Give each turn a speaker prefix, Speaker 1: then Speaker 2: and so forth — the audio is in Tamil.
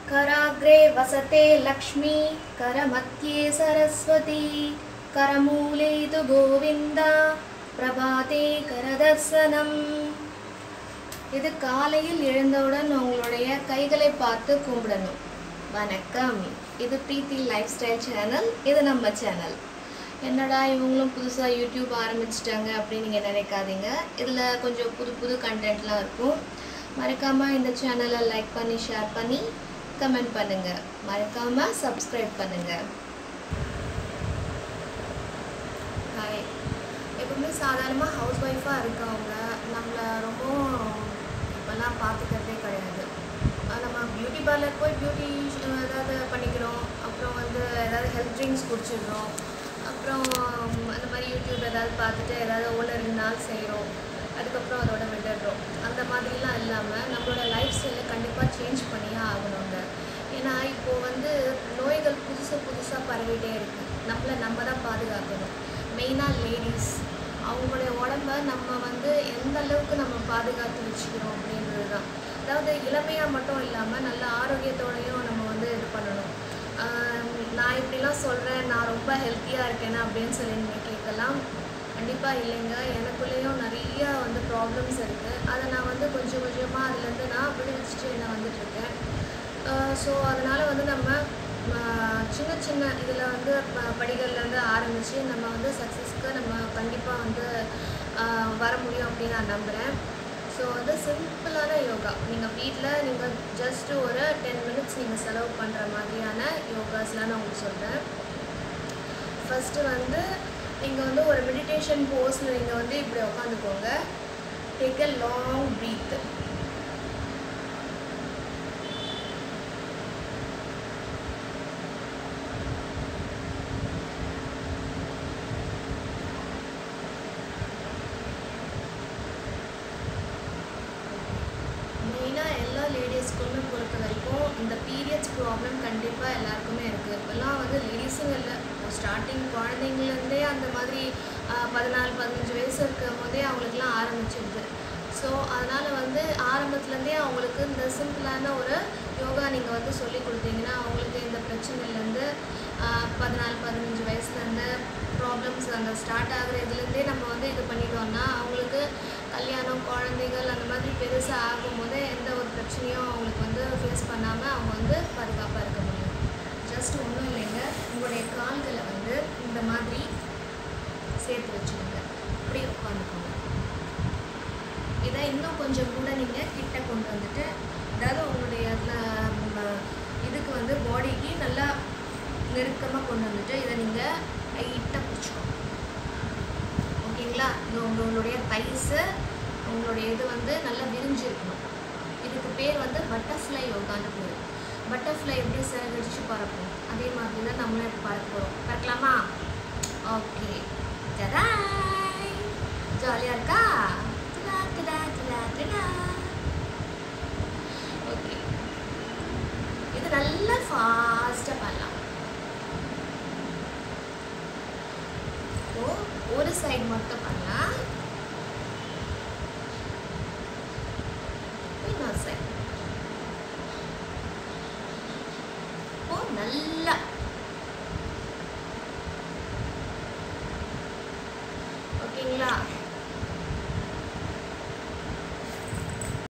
Speaker 1: कराग्रे वसते लक्ष्मी करमध्ये सरस्वती करमूले तु गोविन्द பிரபாதே கரதர்சனம் இது காலையில் எழுந்தவுடன் உங்களுடைய கைகளை பார்த்து கும்பிடணும் வணக்கம் இது பிரீத்தி லைஃப் ஸ்டைல் சேனல் இது நம்ம சேனல் என்னடா இவங்களும் புதுசாக யூடியூப் ஆரம்பிச்சிட்டாங்க அப்படின்னு நீங்கள் நினைக்காதீங்க இதில் கொஞ்சம் புது புது கண்டென்ட்லாம் இருக்கும் மறக்காமல் இந்த சேனலை லைக் பண்ணி ஷேர் பண்ணி கமெண்ட் பண்ணுங்கள் மறக்காமல் சப்ஸ்கிரைப் பண்ணுங்கள் ஹாய் எப்பவுமே சாதாரணமாக ஹவுஸ் ஒய்ஃபாக இருக்கவங்க நம்மளை ரொம்ப இப்போல்லாம் பார்த்துக்கிறதே கிடையாது அஹ் நம்ம பியூட்டி பார்லர் போய் பியூட்டி ஏதாவது பண்ணிக்கிறோம் அப்புறம் வந்து ஏதாவது ஹெல்த் ட்ரிங்க்ஸ் குடிச்சிடுறோம் அப்புறம் அந்த மாதிரி யூடியூப் ஏதாவது பார்த்துட்டு ஏதாவது ஒன்று ரெண்டு நாள் செய்கிறோம் அதுக்கப்புறம் அதோட விட்டுடுறோம் அந்த மாதிரிலாம் இல்லாமல் நம்மளோட லைஃப் ஸ்டைலை கண்டிப்பாக சேஞ்ச் பண்ணியே ஆகணுங்க ஏன்னா இப்போது வந்து நோய்கள் புதுசு புதுசாக பரவிட்டே இருக்குது நம்மளை நம்ம தான் பாதுகாக்கணும் மெயினாக லேடிஸ் அவங்களுடைய உடம்ப நம்ம வந்து எந்த அளவுக்கு நம்ம பாதுகாத்து வச்சுக்கிறோம் அப்படின்றது தான் அதாவது இளமையாக மட்டும் இல்லாமல் நல்ல ஆரோக்கியத்தோடையும் நம்ம வந்து இது பண்ணணும் ஆஹ் நான் இப்படிலாம் சொல்கிறேன் நான் ரொம்ப ஹெல்த்தியாக இருக்கேனா அப்படின்னு சொல்லி நீங்கள் கேட்கலாம் கண்டிப்பாக இல்லைங்க எனக்குள்ளேயும் நிறைய வந்து ப்ராப்ளம்ஸ் இருக்குது அதை நான் வந்து கொஞ்சம் கொஞ்சமாக அதுலேருந்து நான் விடுவிச்சுட்டு நான் வந்துட்டுருக்கேன் ஸோ அதனால் வந்து நம்ம ஆஹ் சின்ன சின்ன இதில் வந்து ப- படிகள்லேருந்து ஆரம்பித்து நம்ம வந்து சக்ஸஸ்க்கு நம்ம கண்டிப்பாக வந்து ஆஹ் வர முடியும் அப்படின்னு நான் நம்புகிறேன் ஸோ வந்து சிம்பிளான யோகா நீங்கள் வீட்டில் நீங்கள் ஜஸ்ட் ஒரு டென் மினிட்ஸ் நீங்கள் செலவு பண்ணுற மாதிரியான யோகாஸ்லாம் நான் உங்களுக்கு சொல்கிறேன் ஃபஸ்ட்டு வந்து நீங்கள் வந்து ஒரு மெடிடேஷன் போஸில் நீங்கள் வந்து இப்படி உட்காந்துக்கோங்க டேக் அ லாங் ப்ரீத் மெயினாக எல்லா லேடிஸ்க்குமே பொறுத்த வரைக்கும் இந்த பீரியட்ஸ் ப்ராப்ளம் கண்டிப்பாக எல்லாருக்குமே இருக்குது இப்போல்லாம் வந்து லேடிஸுங்க இல்லை ஸ்டார்டிங் குழந்தைங்கலேருந்தே அந்த மாதிரி ஆஹ், பதினாலு பதினஞ்சு வயசு இருக்கும் போதே அவங்களுக்குலாம் ஆரம்பிச்சிடுது ஸோ அதனால் வந்து ஆரம்பத்துலேருந்தே அவங்களுக்கு இந்த சிம்பிளான ஒரு யோகா நீங்கள் வந்து சொல்லி கொடுத்தீங்கன்னா அவங்களுக்கு இந்த பிரச்சனையிலேருந்து பதினாலு பதினஞ்சு வயசுலேருந்து ப்ராப்ளம்ஸ் அந்த ஸ்டார்ட் ஆகுற இதுலேருந்தே நம்ம வந்து இது பண்ணிட்டோம்னா அவங்களுக்கு கல்யாணம் குழந்தைகள் அந்த மாதிரி பெருசாக ஆகும்போது எந்த ஒரு பிரச்சனையும் அவங்களுக்கு வந்து ஃபேஸ் பண்ணாமல் அவங்க வந்து பாதுகாப்பாக இருக்க முடியும் ஜஸ்ட் ஒன்றும் இல்லைங்க உங்களுடைய கால்களை வந்து இந்த மாதிரி சேர்த்து வச்சுக்கோங்க அப்படியே உட்காந்துக்கோங்க இதை இன்னும் கொஞ்சம் கூட நீங்கள் கிட்ட கொண்டு வந்துட்டு அதாவது உங்களுடைய அஹ், ம- இதுக்கு வந்து பாடிக்கு நல்லா நெருக்கமாக கொண்டு வந்துட்டு இதை நீங்கள் லைட்டாக பிடிச்சிக்கோங்க ஓகேங்களா இது உங்களுடைய தைஸு உங்களுடைய இது வந்து நல்லா விரிஞ்சிருக்கணும் இதுக்கு பேர் வந்து பட்டர்ஃப்ளை யோகான்னு பேர் பட்டர்ஃப்ளை எப்படி சிறகடிச்சு பறக்கும் அதே மாதிரி தான் நம்மளும் இப்போ பறக்க போகிறோம் பறக்கலாமா ஓகே ஜடாய் ஜாலியாக இருக்கா டடா, டடா, டடா, டடா. ஓகே இது நல்லா ஃபாஸ்ட்டாக பண்ணலாம் இப்போ ஒரு சைடு மட்டும் பண்ணலாம் இன்னொரு சைடு இப்போ நல்லா ஓகேங்களா